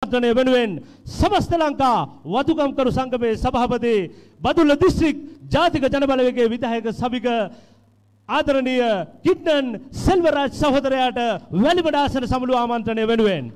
ආමන්ත්‍රණය වෙනුවෙන් සමස්ත ලංකා වතුකම්කරු සංගමේ සභාපති බදුල්ල දිස්ත්‍රික් ජාතික ජනබලවේගයේ විධායක සභික ආදරණීය කිට්නන් සෙල්වරාජ් සහෝදරයාට වැලිමඩ ආසන සමුළු ආමන්ත්‍රණය වෙනුවෙන්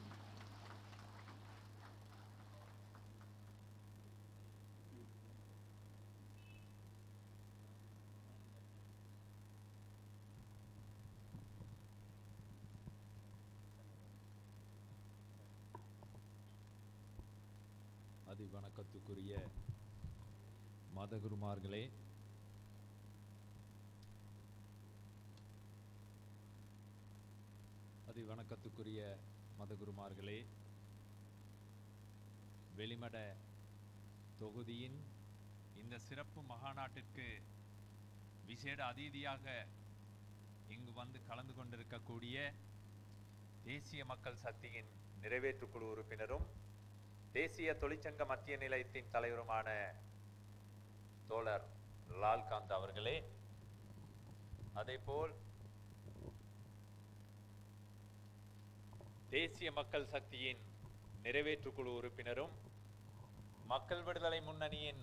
அதி வணக்கத்துக்குரிய மதகுருமார்களே அதி வணக்கத்துக்குரிய மதகுருமார்களே வெளிமட தொகுதியின் இந்த சிறப்பு மகாநாட்டிற்கு விசேட அதிதியாக இங்கு வந்து கலந்து கொண்டிருக்கக்கூடிய தேசிய மக்கள் சக்தியின் நிறைவேற்றுக்குழு உறுப்பினரும் தேசிய தொழிற்சங்க மத்திய நிலையத்தின் தலைவருமான தோழர் லால்காந்த் அவர்களே அதேபோல் தேசிய மக்கள் சக்தியின் நிறைவேற்றுக்குழு உறுப்பினரும் மக்கள் விடுதலை முன்னணியின்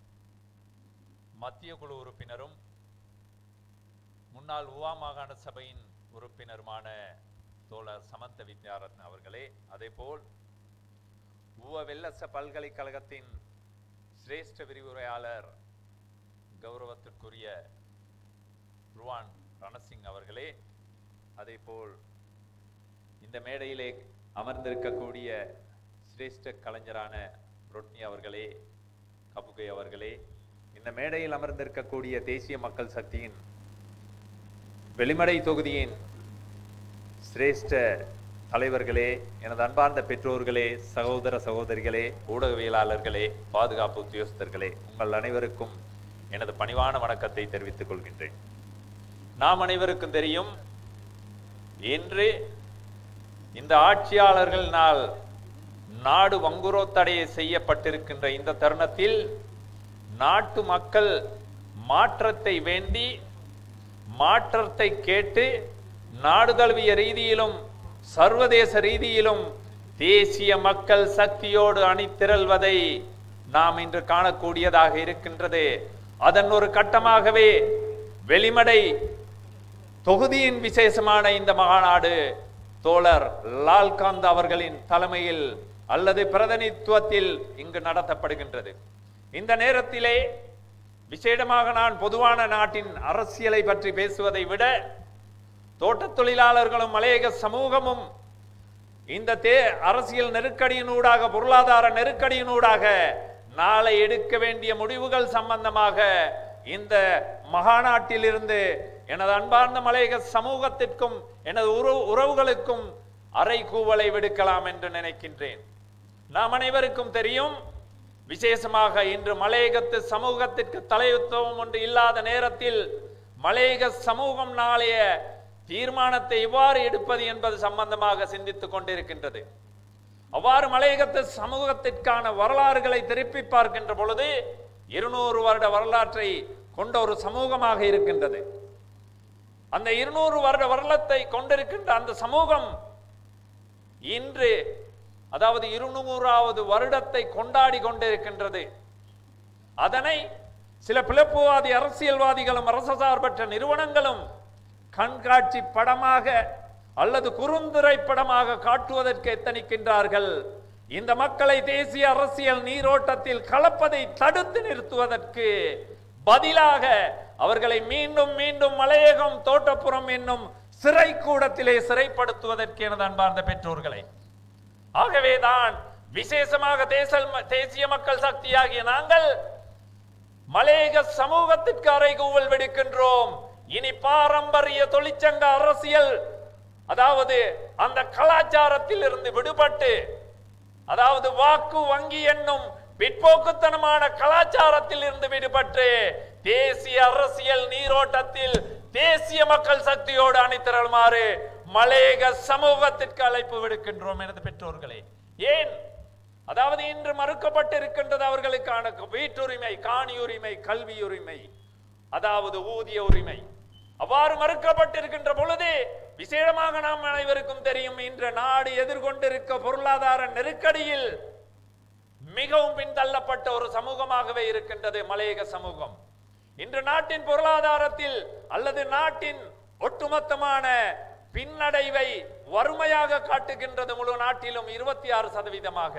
மத்திய குழு உறுப்பினரும் முன்னாள் உவா மாகாண சபையின் உறுப்பினருமான தோழர் சமந்த வித்யாரத்ன அவர்களே அதேபோல் உவ வெல்லச பல்கலைக்கழகத்தின் சிரேஷ்ட விரிவுரையாளர் கௌரவத்திற்குரிய ருவான் ரணசிங் அவர்களே அதேபோல் இந்த மேடையிலே அமர்ந்திருக்கக்கூடிய சிரேஷ்ட கலைஞரான ரொட்னி அவர்களே கபுகை அவர்களே இந்த மேடையில் அமர்ந்திருக்கக்கூடிய தேசிய மக்கள் சக்தியின் வெளிமடை தொகுதியின் சிரேஷ்ட தலைவர்களே எனது அன்பார்ந்த பெற்றோர்களே சகோதர சகோதரிகளே ஊடகவியலாளர்களே பாதுகாப்பு உத்தியோகஸ்தர்களே உங்கள் அனைவருக்கும் எனது பணிவான வணக்கத்தை தெரிவித்துக் கொள்கின்றேன் நாம் அனைவருக்கும் தெரியும் இன்று இந்த ஆட்சியாளர்களால் நாடு வங்குரோத்தடைய செய்யப்பட்டிருக்கின்ற இந்த தருணத்தில் நாட்டு மக்கள் மாற்றத்தை வேண்டி மாற்றத்தை கேட்டு நாடு தழுவிய ரீதியிலும் சர்வதேச ரீதியிலும் தேசிய மக்கள் சக்தியோடு அணிதிரள்வதை நாம் இன்று காணக்கூடியதாக இருக்கின்றது அதன் ஒரு கட்டமாகவே வெளிமடை தொகுதியின் விசேஷமான இந்த மகாநாடு தோழர் லால்காந்த் அவர்களின் தலைமையில் அல்லது பிரதிநிதித்துவத்தில் இங்கு நடத்தப்படுகின்றது இந்த நேரத்திலே விசேடமாக நான் பொதுவான நாட்டின் அரசியலை பற்றி பேசுவதை விட தோட்டத் தொழிலாளர்களும் மலையக சமூகமும் இந்த தே அரசியல் நெருக்கடியினூடாக பொருளாதார நெருக்கடியினூடாக நாளை எடுக்க வேண்டிய முடிவுகள் சம்பந்தமாக இந்த மகாநாட்டிலிருந்து எனது அன்பார்ந்த மலையக சமூகத்திற்கும் எனது உறவு உறவுகளுக்கும் அறைகூவலை விடுக்கலாம் என்று நினைக்கின்றேன் நாம் அனைவருக்கும் தெரியும் விசேஷமாக இன்று மலையகத்து சமூகத்திற்கு தலையுத்துவம் ஒன்று இல்லாத நேரத்தில் மலையக சமூகம் நாளைய தீர்மானத்தை எவ்வாறு எடுப்பது என்பது சம்பந்தமாக சிந்தித்துக் கொண்டிருக்கின்றது அவ்வாறு மலையகத்து சமூகத்திற்கான வரலாறுகளை திருப்பி பார்க்கின்ற பொழுது இருநூறு வருட வரலாற்றை கொண்ட ஒரு சமூகமாக இருக்கின்றது அந்த இருநூறு வருட வரலாற்றை கொண்டிருக்கின்ற அந்த சமூகம் இன்று அதாவது இருநூறாவது வருடத்தை கொண்டாடி கொண்டிருக்கின்றது அதனை சில பிளப்புவாதி அரசியல்வாதிகளும் அரச சார்பற்ற நிறுவனங்களும் கண்காட்சி படமாக அல்லது குறுந்துரை படமாக காட்டுவதற்கு எத்தனிக்கின்றார்கள் இந்த மக்களை தேசிய அரசியல் நீரோட்டத்தில் கலப்பதை தடுத்து நிறுத்துவதற்கு பதிலாக அவர்களை மீண்டும் மீண்டும் மலையகம் தோட்டப்புறம் என்னும் சிறை கூடத்திலே சிறைப்படுத்துவதற்கு எனது அன்பார்ந்த பெற்றோர்களை ஆகவேதான் விசேஷமாக தேசல் தேசிய மக்கள் சக்தியாகிய நாங்கள் மலையக சமூகத்திற்கு அறைகூவல் விடுக்கின்றோம் இனி பாரம்பரிய தொழிற்சங்க அரசியல் அதாவது அந்த கலாச்சாரத்தில் இருந்து விடுபட்டு அதாவது வாக்கு வங்கி என்னும் பிற்போக்குத்தனமான கலாச்சாரத்தில் இருந்து விடுபட்டு தேசிய அரசியல் நீரோட்டத்தில் தேசிய மக்கள் சக்தியோடு அணிதிரளுமாறு மலையக சமூகத்திற்கு அழைப்பு விடுக்கின்றோம் எனது பெற்றோர்களே ஏன் அதாவது இன்று மறுக்கப்பட்டிருக்கின்றது அவர்களுக்கான வீட்டுரிமை காணி உரிமை கல்வி உரிமை அதாவது ஊதிய உரிமை அவ்வாறு மறுக்கப்பட்டிருக்கின்ற பொழுது விசேடமாக நாம் அனைவருக்கும் தெரியும் இன்று நாடு எதிர்கொண்டிருக்க பொருளாதார நெருக்கடியில் மிகவும் பின்தள்ளப்பட்ட ஒரு சமூகமாகவே இருக்கின்றது மலையக சமூகம் இன்று நாட்டின் பொருளாதாரத்தில் அல்லது நாட்டின் ஒட்டுமொத்தமான பின்னடைவை வறுமையாக காட்டுகின்றது முழு நாட்டிலும் இருபத்தி ஆறு சதவீதமாக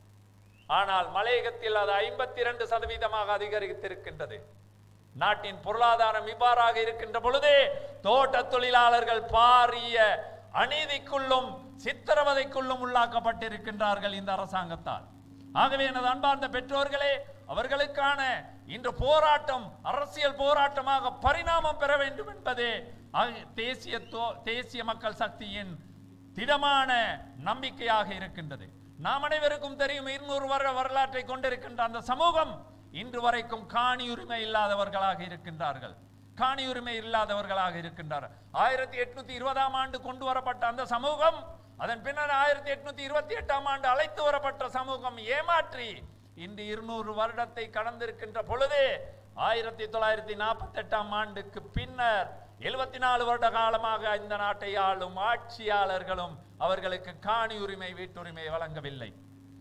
ஆனால் மலையகத்தில் அது ஐம்பத்தி இரண்டு சதவீதமாக அதிகரித்திருக்கின்றது நாட்டின் பொருளாதாரம் இவ்வாறாக இருக்கின்ற பொழுதே தோட்ட தொழிலாளர்கள் பாரிய அநீதிக்குள்ளும் சித்திரவதைக்குள்ளும் உள்ளாக்கப்பட்டிருக்கின்றார்கள் இந்த அரசாங்கத்தால் ஆகவே எனது அன்பார்ந்த பெற்றோர்களே அவர்களுக்கான இன்று போராட்டம் அரசியல் போராட்டமாக பரிணாமம் பெற வேண்டும் என்பதே அ- தேசிய தோ- தேசிய மக்கள் சக்தியின் திடமான நம்பிக்கையாக இருக்கின்றது நாம் அனைவருக்கும் தெரியும் இருநூறு வருட வரலாற்றை கொண்டிருக்கின்ற அந்த சமூகம் இன்று வரைக்கும் காணி உரிமை இல்லாதவர்களாக இருக்கின்றார்கள் காணி உரிமை இல்லாதவர்களாக இருக்கின்றார்கள் ஆயிரத்தி எட்நூத்தி இருபதாம் ஆண்டு கொண்டு வரப்பட்ட அந்த சமூகம் அதன் பின்னர் ஆயிரத்தி எட்நூத்தி இருபத்தி எட்டாம் ஆண்டு அழைத்து வரப்பட்ட சமூகம் ஏமாற்றி இன்று இருநூறு வருடத்தை கடந்திருக்கின்ற பொழுதே ஆயிரத்தி தொள்ளாயிரத்தி நாற்பத்தி எட்டாம் ஆண்டுக்கு பின்னர் எழுபத்தி நாலு வருட காலமாக இந்த நாட்டை ஆளும் ஆட்சியாளர்களும் அவர்களுக்கு காணி உரிமை வீட்டுரிமை வழங்கவில்லை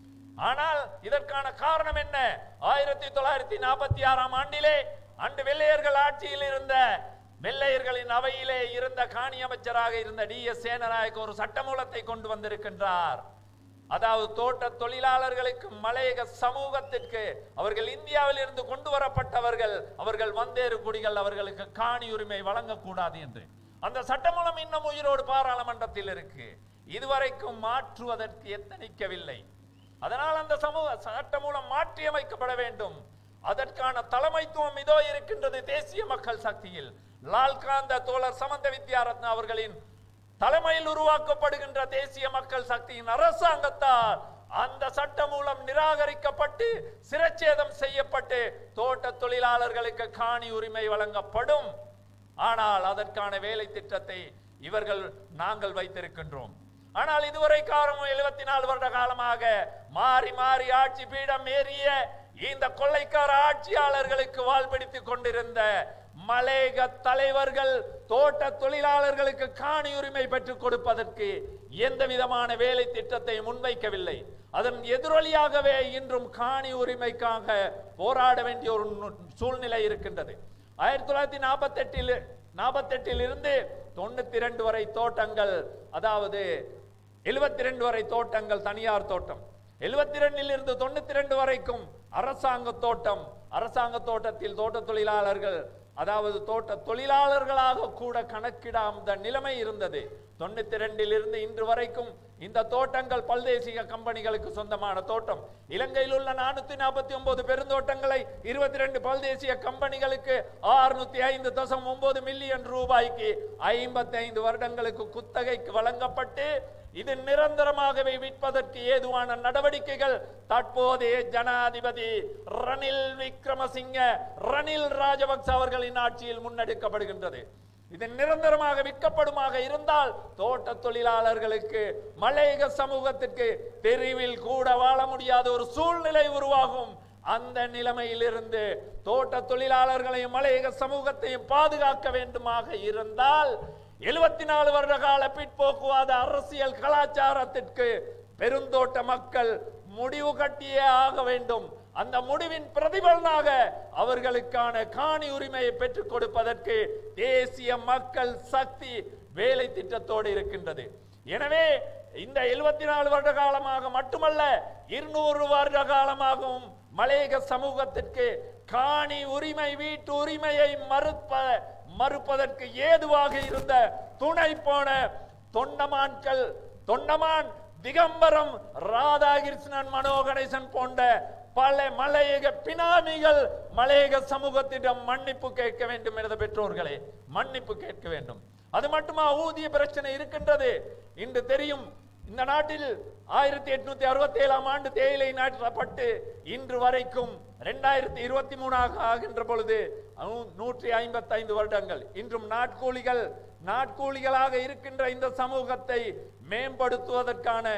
ஆனால் இதற்கான காரணம் என்ன ஆயிரத்தி தொள்ளாயிரத்தி நாற்பத்தி ஆறாம் ஆண்டிலே அன்று வெள்ளையர்கள் ஆட்சியில் இருந்த வெள்ளையர்களின் அவையிலே இருந்த காணி அமைச்சராக இருந்த டி எஸ் சேனநாயக் ஒரு சட்டமூலத்தை கொண்டு வந்திருக்கின்றார் அதாவது தோட்ட தொழிலாளர்களுக்கு மலையக சமூகத்திற்கு அவர்கள் இந்தியாவில் இருந்து கொண்டு வரப்பட்டவர்கள் அவர்கள் வந்தேறு குடிகள் அவர்களுக்கு காணி உரிமை வழங்கக்கூடாது என்று அந்த சட்டமூலம் இன்னும் உயிரோடு பாராளுமன்றத்தில் இருக்கு இதுவரைக்கும் மாற்றுவதற்கு எத்தனிக்கவில்லை அதனால் அந்த சமூக சட்டமூலம் மாற்றி அமைக்கப்பட வேண்டும் அதற்கான தலைமைத்துவம் இதோ இருக்கின்றது தேசிய மக்கள் சக்தியில் லால்காந்த தோழர் சமந்த வித்யாரத்ன அவர்களின் தலைமையில் உருவாக்கப்படுகின்ற தேசிய மக்கள் சக்தியின் அரசாங்கத்தால் அந்த சட்டம் மூலம் நிராகரிக்கப்பட்டு சிரச்சேதம் செய்யப்பட்டு தோட்ட தொழிலாளர்களுக்கு காணி உரிமை வழங்கப்படும் ஆனால் அதற்கான வேலை திட்டத்தை இவர்கள் நாங்கள் வைத்திருக்கின்றோம் ஆனால் இதுவரை காலம் எழுபத்தி நாலு வருட காலமாக மாறி மாறி ஆட்சி பீடம் ஏறிய இந்த கொள்ளைக்கார ஆட்சியாளர்களுக்கு வாழ்பிடித்துக் கொண்டிருந்த மலேக தலைவர்கள் தோட்ட தொழிலாளர்களுக்கு காணி உரிமை பெற்றுக் கொடுப்பதற்கு எந்த விதமான வேலை திட்டத்தை முன்வைக்கவில்லை அதன் எதிரொலியாகவே இன்றும் காணி உரிமைக்காக போராட வேண்டிய ஒரு நு- சூழ்நிலை இருக்கின்றது ஆயிரத்தி தொள்ளாயிரத்தி நாற்பத்தி எட்டில் நாற்பத்தி எட்டில் இருந்து தொண்ணூத்தி ரெண்டு வரை தோட்டங்கள் அதாவது எழுபத்தி ரெண்டு வரை தோட்டங்கள் தனியார் தோட்டம் எழுபத்தி ரெண்டில் இருந்து தொண்ணூத்தி ரெண்டு வரைக்கும் அரசாங்க தோட்டம் அரசாங்க தோட்டத்தில் தோட்ட தொழிலாளர்கள் அதாவது தோட்ட தொழிலாளர்களாக கூட கணக்கிடாத நிலைமை இருந்தது தொண்ணூத்தி ரெண்டில் இருந்து இன்று வரைக்கும் இந்த தோட்டங்கள் பல்தேசிய கம்பெனிகளுக்கு சொந்தமான தோட்டம் இலங்கையில் உள்ள நானூத்தி நாற்பத்தி ஒன்பது பெருந்தோட்டங்களை இருபத்தி ரெண்டு பல்தேசிய கம்பெனிகளுக்கு ஆறுநூத்தி ஐந்து தசம் ஒன்பது மில்லியன் ரூபாய்க்கு ஐம்பத்தி ஐந்து வருடங்களுக்கு குத்தகைக்கு வழங்கப்பட்டு இது நிரந்தரமாகவே விற்பதற்கு ஏதுவான நடவடிக்கைகள் தற்போதைய ஜனாதிபதி ரணில் விக்ரமசிங்க ரணில் ராஜபக்ச அவர்களின் ஆட்சியில் முன்னெடுக்கப்படுகின்றது இது நிரந்தரமாக விற்கப்படுமாக இருந்தால் தோட்ட தொழிலாளர்களுக்கு மலையக சமூகத்திற்கு தெருவில் கூட வாழ முடியாத ஒரு சூழ்நிலை உருவாகும் அந்த நிலைமையிலிருந்து தோட்ட தொழிலாளர்களையும் மலையக சமூகத்தையும் பாதுகாக்க வேண்டுமாக இருந்தால் எழுபத்தி நாலு வருட கால பிற்போக்குவாத அரசியல் கலாச்சாரத்திற்கு பெருந்தோட்ட மக்கள் முடிவு கட்டியே ஆக வேண்டும் அந்த முடிவின் பிரதிபலனாக அவர்களுக்கான காணி உரிமையை பெற்றுக் கொடுப்பதற்கு தேசிய மக்கள் சக்தி வேலை திட்டத்தோடு இருக்கின்றது எனவே இந்த எழுபத்தி நாலு வருட காலமாக மட்டுமல்ல இருநூறு வருட காலமாகவும் மலையக சமூகத்திற்கு காணி உரிமை வீட்டு உரிமையை மறுப்ப மறுப்பதற்கு ஏதுவாக இருந்த துணை போன தொண்டமான்கள் தொண்டமான் திகம்பரம் ராதாகிருஷ்ணன் மனோகணேசன் போன்ற பல மலையக பினாமிகள் மலையக சமூகத்திடம் மன்னிப்பு கேட்க வேண்டும் எனது பெற்றோர்களே மன்னிப்பு கேட்க வேண்டும் அது மட்டுமா ஊதிய பிரச்சனை இருக்கின்றது இன்று தெரியும் இந்த நாட்டில் ஆயிரத்தி எட்நூத்தி அறுபத்தி ஏழாம் ஆண்டு தேயிலை நாட்டப்பட்டு இன்று வரைக்கும் ரெண்டாயிரத்தி இருபத்தி மூணாக ஆகின்ற பொழுது நூ- நூற்றி ஐம்பத்தி ஐந்து வருடங்கள் இன்றும் நாட்கூலிகள் நாட்கூலிகளாக இருக்கின்ற இந்த சமூகத்தை மேம்படுத்துவதற்கான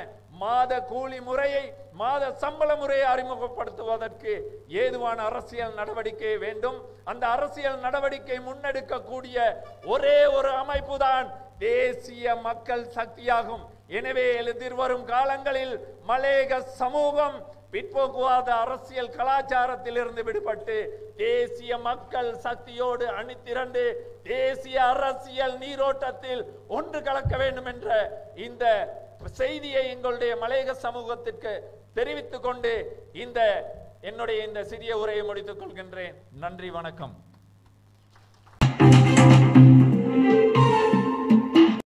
மாத கூலி முறையை மாத சம்பள முறையை அறிமுகப்படுத்துவதற்கு ஏதுவான அரசியல் நடவடிக்கை வேண்டும் அந்த அரசியல் நடவடிக்கை முன்னெடுக்கக்கூடிய ஒரே ஒரு அமைப்பு தான் தேசிய மக்கள் சக்தியாகும் எனவே எதிர்வரும் காலங்களில் மலேக சமூகம் பிற்போக்குவாத அரசியல் கலாச்சாரத்தில் இருந்து விடுபட்டு தேசிய மக்கள் சக்தியோடு அணிதிரண்டு தேசிய அரசியல் நீரோட்டத்தில் ஒன்று கலக்க வேண்டும் என்ற இந்த செய்தியை எங்களுடைய மலையக சமூகத்திற்கு தெரிவித்துக் கொண்டு இந்த என்னுடைய இந்த சிறிய உரையை முடித்துக் கொள்கின்றேன் நன்றி வணக்கம்